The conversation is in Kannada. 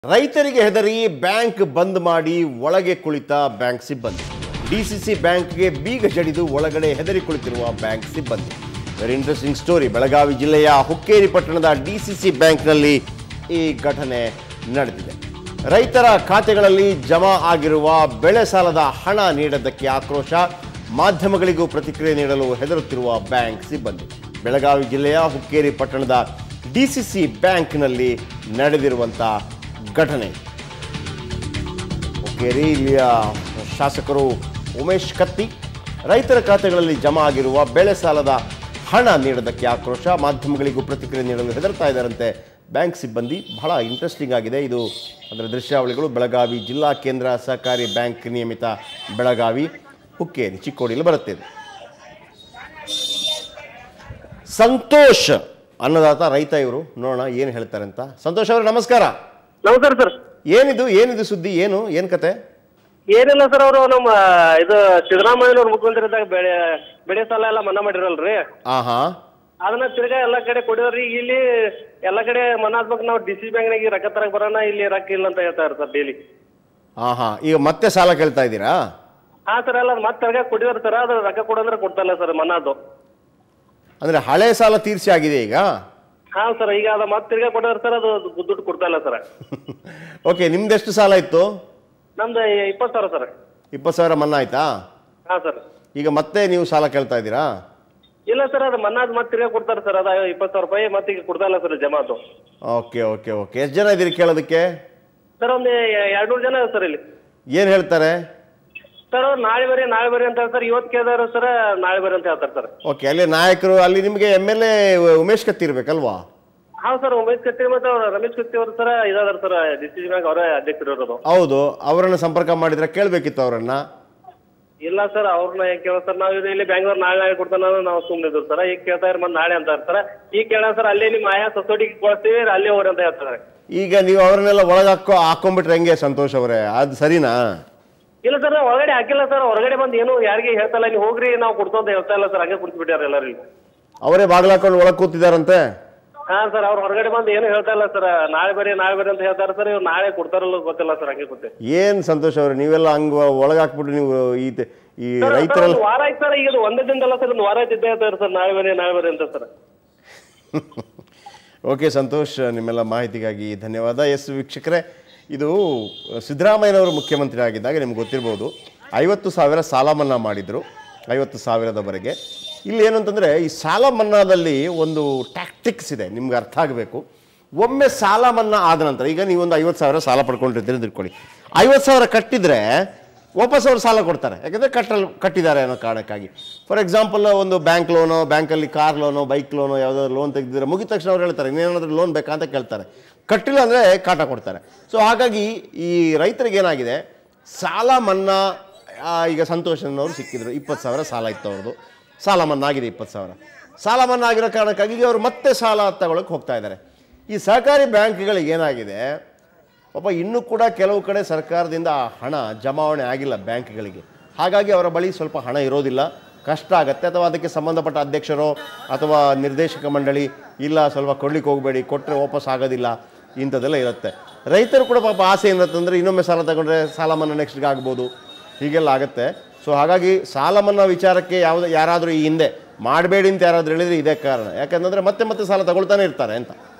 ರೈತರಿಗೆ ಹೆದರಿ ಬ್ಯಾಂಕ್ ಬಂದ್ ಮಾಡಿ ಒಳಗೆ ಕುಳಿತ ಬ್ಯಾಂಕ್ ಸಿಬ್ಬಂದಿ ಡಿಸಿಸಿ ಬ್ಯಾಂಕ್ಗೆ ಬೀಗ ಜಡಿದು ಒಳಗಡೆ ಹೆದರಿ ಕುಳಿತಿರುವ ಬ್ಯಾಂಕ್ ಸಿಬ್ಬಂದಿ ವೆರಿ ಇಂಟ್ರೆಸ್ಟಿಂಗ್ ಸ್ಟೋರಿ ಬೆಳಗಾವಿ ಜಿಲ್ಲೆಯ ಹುಕ್ಕೇರಿ ಪಟ್ಟಣದ ಡಿಸಿಸಿ ಬ್ಯಾಂಕ್ನಲ್ಲಿ ಈ ಘಟನೆ ನಡೆದಿದೆ ರೈತರ ಖಾತೆಗಳಲ್ಲಿ ಜಮಾ ಆಗಿರುವ ಬೆಳೆ ಸಾಲದ ಹಣ ನೀಡದ್ದಕ್ಕೆ ಆಕ್ರೋಶ ಮಾಧ್ಯಮಗಳಿಗೂ ಪ್ರತಿಕ್ರಿಯೆ ನೀಡಲು ಹೆದರುತ್ತಿರುವ ಬ್ಯಾಂಕ್ ಸಿಬ್ಬಂದಿ ಬೆಳಗಾವಿ ಜಿಲ್ಲೆಯ ಹುಕ್ಕೇರಿ ಪಟ್ಟಣದ ಡಿಸಿಸಿ ಬ್ಯಾಂಕ್ನಲ್ಲಿ ನಡೆದಿರುವಂಥ ಘಟನೆ ಹುಕ್ಕೇರಿ ಇಲ್ಲಿಯ ಶಾಸಕರು ಉಮೇಶ್ ಕತ್ತಿ ರೈತರ ಖಾತೆಗಳಲ್ಲಿ ಜಮಾ ಆಗಿರುವ ಬೆಳೆ ಸಾಲದ ಹಣ ನೀಡೋದಕ್ಕೆ ಆಕ್ರೋಶ ಮಾಧ್ಯಮಗಳಿಗೂ ಪ್ರತಿಕ್ರಿಯೆ ನೀಡಲು ಹೆದರ್ತಾ ಇದ್ದಾರಂತೆ ಬ್ಯಾಂಕ್ ಸಿಬ್ಬಂದಿ ಬಹಳ ಇಂಟ್ರೆಸ್ಟಿಂಗ್ ಆಗಿದೆ ಇದು ಅದರ ದೃಶ್ಯಾವಳಿಗಳು ಬೆಳಗಾವಿ ಜಿಲ್ಲಾ ಕೇಂದ್ರ ಸಹಕಾರಿ ಬ್ಯಾಂಕ್ ನಿಯಮಿತ ಬೆಳಗಾವಿ ಹುಕ್ಕೇರಿ ಚಿಕ್ಕೋಡಿಯಲ್ಲಿ ಬರುತ್ತೆ ಇದು ಸಂತೋಷ್ ಅನ್ನದಾತ ರೈತ ಇವರು ನೋಡೋಣ ಏನು ಹೇಳ್ತಾರೆ ಅಂತ ಸಂತೋಷ್ ಅವರು ನಮಸ್ಕಾರ ನಮಸ್ಕಾರ ಸರ್ ಏನಿದು ಏನಿದು ಸುದ್ದಿ ಏನು ಏನು ಕತೆ ಏನಿಲ್ಲ ಸರ್ ಅವರು ನಮ್ಮ ಇದು ಸಿದ್ದರಾಮಯ್ಯನವ್ರು ಮುಖ್ಯಮಂತ್ರಿ ಇದ್ದಾಗ ಬೆಳೆ ಬೆಳೆ ಸಾಲ ಎಲ್ಲ ಮನ್ನಾ ಮಾಡಿರಲ್ರಿ ಆಹಾ ಅದನ್ನ ತಿರ್ಗಾ ಎಲ್ಲಾ ಕಡೆ ಕೊಡಿದ್ರಿ ಈಗ ಇಲ್ಲಿ ಎಲ್ಲಾ ಕಡೆ ಮನ್ನಾ ಆದ್ಬೇಕು ನಾವು ಡಿ ಸಿ ಬ್ಯಾಂಕ್ನಾಗ ರೊಕ್ಕ ತರಕ್ ಬರೋಣ ಇಲ್ಲಿ ರೊಕ್ಕ ಇಲ್ಲ ಅಂತ ಹೇಳ್ತಾರೆ ಸರ್ ಡೈಲಿ ಆಹಾ ಈಗ ಮತ್ತೆ ಸಾಲ ಕೇಳ್ತಾ ಇದ್ದೀರಾ ಹಾ ಸರ್ ಎಲ್ಲ ಮತ್ತೆ ತಿರ್ಗಾ ಕೊಡಿದಾರೆ ಸರ್ ಅದು ರೊಕ್ಕ ಕೊಡಂದ್ರೆ ಕೊಡ್ತಲ್ಲ ಸರ್ ಮನ್ನಾದು ಅಂದ್ರೆ ಹಳೆ ಸಾಲ ತೀರ್ಸಿ ಆಗಿದೆ ಈಗ ಹಾ ಸರ್ ಈಗ ಅದ ಮತ್ತೆ ತಿರ್ಗಾ ಕೊಡಿದಾರೆ ಸರ್ ಅದು ದುಡ್ಡು ಕೊಡ್ತಾ ಇಲ್ಲ ಸರ್ ಓಕೆ ನಿಮ್ದೆಷ್ಟು ಸಾಲ ಇತ್ತು ನಮ್ದು ಇಪ್ಪತ್ತು ಸಾವಿರ ಸರ್ ಇಪ್ಪತ್ತು ಸಾವಿರ ಮನ್ನಾ ಆಯ್ತಾ ಹಾ ಸರ್ ಈಗ ಮತ್ತೆ ನೀವು ಸಾಲ ಕೇಳ್ತಾ ಇದ್ದೀರಾ ಇಲ್ಲ ಸರ್ ಅದು ಮನ್ನಾದ್ ಮತ್ತೆ ತಿರ್ಗಾ ಕೊಡ್ತಾರೆ ಸರ್ ಅದ ಇಪ್ಪತ್ತು ಸಾವಿರ ರೂಪಾಯಿ ಮತ್ತೆ ಈಗ ಕೊಡ್ತಾ ಇಲ್ಲ ಸರ್ ಜಮಾತು ಓಕೆ ಓಕೆ ಓಕೆ ಎಷ್ಟು ಜನ ಇದ್ದೀರಿ ಕೇಳೋದಕ್ಕೆ ಸರ್ ಒಂದು ಎರಡು ನೂರು ಜನ ಸರ್ ಇಲ್ಲಿ ಏನು ಹೇಳ್ತಾರೆ ಸರ್ ಅವ್ರು ನಾಳೆ ಬರ್ರಿ ನಾಳೆ ಬರ್ರಿ ಅಂತ ಹೇಳ್ತಾರೆ ಇವತ್ತು ಕೇಳಿದಾರೆ ಸರ್ ನಾಳೆ ಬರ್ರಿ ಅಂತ ಹೇಳ್ತಾರೆ ಸರ್ ಓಕೆ ಅಲ್ಲಿ ನಾಯಕರು ಅಲ್ಲಿ ನಿಮಗೆ M L A Umesh Katti ಇರ್ಬೇಕಲ್ವಾ ಹಾ ಸರ್ ಉಮೇಶ್ ಕತ್ತಿ ಮತ್ತೆ ಅವ್ರು ರಮೇಶ್ ಕತ್ತಿ ಅವರು ಸರ್ ಇದಾದಾರ ಸರ್ ಡಿಸ್ಟ್ರಿಕ್ಟ್ ಬ್ಯಾಂಕ್ ಅವರೇ ಅಧ್ಯಕ್ಷರು ಇರೋದು ಹೌದು ಅವರನ್ನು ಸಂಪರ್ಕ ಮಾಡಿದ್ರೆ ಕೇಳಬೇಕಿತ್ತು ಅವರನ್ನ ಇಲ್ಲ ಸರ್ ಅವ್ರನ್ನ ಹೇಗೆ ಕೇಳೋ ಸರ್ ನಾವು ಇಲ್ಲಿ ಬ್ಯಾಂಗ್ಳೂರ್ ನಾಳೆ ನಾಳೆ ಕೊಡ್ತಾನ ನಾವು ಸುಮ್ಮನೆ ಇದ್ರು ಸರ್ ಈಗ ಕೇಳ್ತಾ ಇರ್ ಮತ್ತೆ ನಾಳೆ ಅಂತ ಸರ್ ಈಗ ಕೇಳ ಸರ್ ಅಲ್ಲಿ ನಿಮ್ಮ ಆಯಾ ಸೊಸೈಟಿಗೆ ಕೊಡ್ತೀವಿ ಅಲ್ಲಿ ಹೋಗ್ರಿ ಅಂತ ಹೇಳ್ತಾರೆ ಈಗ ನೀವು ಅವ್ರನ್ನೆಲ್ಲ ಒಳಗೆ ಹಾಕೋ ಹಾಕೊಂಡ್ಬಿಟ್ರೆ ಹೆಂಗೆ ಸಂತೋಷ್ ಅವರೇ ಅದು ಸರಿನಾ ಇಲ್ಲ ಸರ್ ಒಳಗಡೆ ಹಾಕಿಲ್ಲ ಸರ್ ಹೊರಗಡೆ ಬಂದು ಏನು ಯಾರಿಗೆ ಹೇಳ್ತಾ ನೀವು ಹೋಗ್ರಿ ನಾವು ಕೊಡ್ತು ಅಂತ ಹೇಳ್ತಾ ಇಲ್ಲ ಸರ್ ಹಂಗೆ ಕುಡಿಸ್ಬಿಟ್ಟಾರೆ ಎಲ್ಲರೂ ಇಲ್ಲಿ ಅವರೇ ಬಾಗಿಲು ಹಾಕೊಂಡು ಒಳಗೆ ಕೂತಿದಾರಂತೆ ಹಾ ಸರ್ ಅವ್ರು ಹೊರಗಡೆ ಬಂದು ಏನು ಹೇಳ್ತಾ ಇಲ್ಲ ಸರ್ ನಾಳೆ ಬರ್ರಿ ನಾಳೆ ಬರ್ರಿ ಅಂತ ಹೇಳ್ತಾರೆ ಸರ್ ಇವ್ರು ನಾಳೆ ಕೊಡ್ತಾರಲ್ಲ ಗೊತ್ತಿಲ್ಲ ಸರ್ ಹಂಗೆ ಗೊತ್ತೇ ಏನ್ ಸಂತೋಷ್ ಅವ್ರೆ ನೀವೆಲ್ಲ ಹಂಗ ಒಳಗೆ ಹಾಕ್ಬಿಟ್ಟು ನೀವು ಈ ತ- ಈ ಸರ್, ಸರ್, ರೈತರೆಲ್ಲ ಒಂದು ವಾರ ಆಯ್ತು ಸರ್ ಈಗ ಇದು ಒಂದೇ ದಿನದಲ್ಲ ಸರ್ ಒಂದು ವಾರ ಆಯ್ತು ಇದ್ದೇ ಇರ್ತಾರೆ ಸರ್ ನಾಳೆ ಬರ್ರಿ ನಾಳೆ ಬರ್ರಿ ಅಂತ ಸರ್ ಓಕೆ ಸಂತೋಷ್ ನಿಮ್ಮೆಲ್ಲ ಮಾಹಿತಿಗಾಗಿ ಧನ್ಯವಾದ ಎಸ್ ವೀಕ್ಷಕರೇ ಇದು ಸಿದ್ದರಾಮಯ್ಯನವರು ಮುಖ್ಯಮಂತ್ರಿ ಆಗಿದ್ದಾಗ ನಿಮ್ಗೆ ಗೊತ್ತಿರ್ಬೋದು ಐವತ್ತು ಸಾವಿರ ಸಾಲ ಮನ್ನಾ ಮಾಡಿದರು ಐವತ್ತು ಸಾವಿರದವರೆಗೆ ಇಲ್ಲಿ ಏನು ಅಂತಂದರೆ ಈ ಸಾಲ ಮನ್ನಾದಲ್ಲಿ ಒಂದು ಟ್ಯಾಕ್ಟಿಕ್ಸ್ ಇದೆ ನಿಮ್ಗೆ ಅರ್ಥ ಆಗಬೇಕು ಒಮ್ಮೆ ಸಾಲ ಮನ್ನಾ ಆದ ನಂತರ ಈಗ ನೀವೊಂದು ಐವತ್ತು ಸಾವಿರ ಸಾಲ ಪಡ್ಕೊಂಡಿರ್ತೀರಿ ಅಂತ ಇಟ್ಕೊಳ್ಳಿ ಐವತ್ತು ಸಾವಿರ ಕಟ್ಟಿದರೆ ವಾಪಸ್ ಅವ್ರು ಸಾಲ ಕೊಡ್ತಾರೆ ಯಾಕಂದರೆ ಕಟ್ಟಲು ಕಟ್ಟಿದ್ದಾರೆ ಅನ್ನೋ ಕಾರಣಕ್ಕಾಗಿ ಫಾರ್ ಎಕ್ಸಾಂಪಲ್ ಒಂದು ಬ್ಯಾಂಕ್ ಲೋನು ಬ್ಯಾಂಕಲ್ಲಿ ಕಾರ್ ಲೋನು ಬೈಕ್ ಲೋನು ಯಾವುದಾದ್ರು ಲೋನ್ ತೆಗೆದಿದ್ರೆ ಮುಗಿದ ತಕ್ಷಣ ಅವ್ರು ಹೇಳ್ತಾರೆ ಇನ್ನೇನಾದ್ರೂ ಲೋನ್ ಬೇಕಾ ಅಂತ ಕೇಳ್ತಾರೆ ಕಟ್ಟಿಲ್ಲ ಅಂದರೆ ಕಾಟ ಕೊಡ್ತಾರೆ ಸೊ ಹಾಗಾಗಿ ಈ ರೈತರಿಗೆ ಏನಾಗಿದೆ ಸಾಲ ಮನ್ನಾ ಆ, ಈಗ ಸಂತೋಷ್ ಅನ್ನೋರು ಸಿಕ್ಕಿದ್ರು ಇಪ್ಪತ್ತು ಸಾವಿರ ಸಾಲ ಇತ್ತು ಅವ್ರದ್ದು ಸಾಲ ಮನ್ನಾ ಆಗಿದೆ ಇಪ್ಪತ್ತು ಸಾವಿರ ಸಾಲ ಮನ್ನಾ ಆಗಿರೋ ಕಾರಣಕ್ಕಾಗಿ ಈಗ ಅವರು ಮತ್ತೆ ಸಾಲ ತಗೊಳಕ್ಕೆ ಹೋಗ್ತಾ ಇದ್ದಾರೆ ಈ ಸಹಕಾರಿ ಬ್ಯಾಂಕ್ಗಳಿಗೆ ಏನಾಗಿದೆ ಪಾಪ ಇನ್ನೂ ಕೂಡ ಕೆಲವು ಕಡೆ ಸರ್ಕಾರದಿಂದ ಆ ಹಣ ಜಮಾವಣೆ ಆಗಿಲ್ಲ ಬ್ಯಾಂಕ್ಗಳಿಗೆ ಹಾಗಾಗಿ ಅವರ ಬಳಿ ಸ್ವಲ್ಪ ಹಣ ಇರೋದಿಲ್ಲ ಕಷ್ಟ ಆಗುತ್ತೆ ಅಥವಾ ಅದಕ್ಕೆ ಸಂಬಂಧಪಟ್ಟ ಅಧ್ಯಕ್ಷರೋ ಅಥವಾ ನಿರ್ದೇಶಕ ಮಂಡಳಿ ಇಲ್ಲ ಸ್ವಲ್ಪ ಕೊಡ್ಲಿಕ್ಕೆ ಹೋಗಬೇಡಿ ಕೊಟ್ಟರೆ ವಾಪಸ್ ಆಗೋದಿಲ್ಲ ಇಂಥದ್ದೆಲ್ಲ ಇರುತ್ತೆ ರೈತರು ಕೂಡ ಪಾಪ ಆಸೆ ಏನಿರುತ್ತಂದರೆ ಇನ್ನೊಮ್ಮೆ ಸಾಲ ತಗೊಂಡ್ರೆ ಸಾಲ ಮನ್ನಾ ನೆಕ್ಸ್ಟ್ಗೆ ಆಗ್ಬೋದು ಹೀಗೆಲ್ಲ ಆಗುತ್ತೆ ಸೊ ಹಾಗಾಗಿ ಸಾಲ ಮನ್ನಾ ವಿಚಾರಕ್ಕೆ ಯಾವುದು ಯಾರಾದರೂ ಈ ಹಿಂದೆ ಮಾಡಬೇಡಿ ಅಂತ ಯಾರಾದರೂ ಹೇಳಿದರೆ ಇದೇ ಕಾರಣ ಯಾಕಂತಂದರೆ ಮತ್ತೆ ಮತ್ತೆ ಸಾಲ ತಗೊಳ್ತಾನೆ ಇರ್ತಾರೆ ಅಂತ